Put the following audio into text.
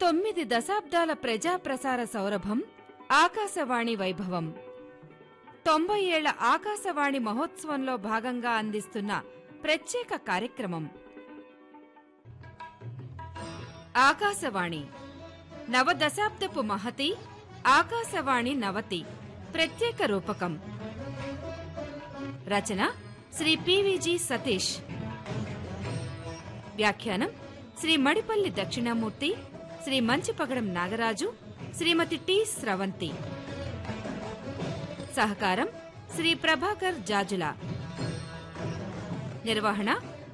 తొమ్మిది దశాబ్దాల ప్రజా ప్రసార సౌరభం ఆకాశవాణి వైభవం తొంభై ఏళ్ల ఆకాశవాణి మహోత్సవంలో భాగంగా అందిస్తున్న ప్రత్యేక కార్యక్రమం ఆకాశవాణి నవదశాబ్దపు మహతి ఆకాశవాణి నవతి ప్రత్యేక రూపకం రచన శ్రీ పివిజి సతీష్ వ్యాఖ్యానం శ్రీ మడిపల్లి దక్షిణామూర్తి శ్రీ మంచిపగడం నాగరాజు శ్రీమతి టి స్రవంతి సహకారం శ్రీ ప్రభాకర్ జాజుల నిర్వహణ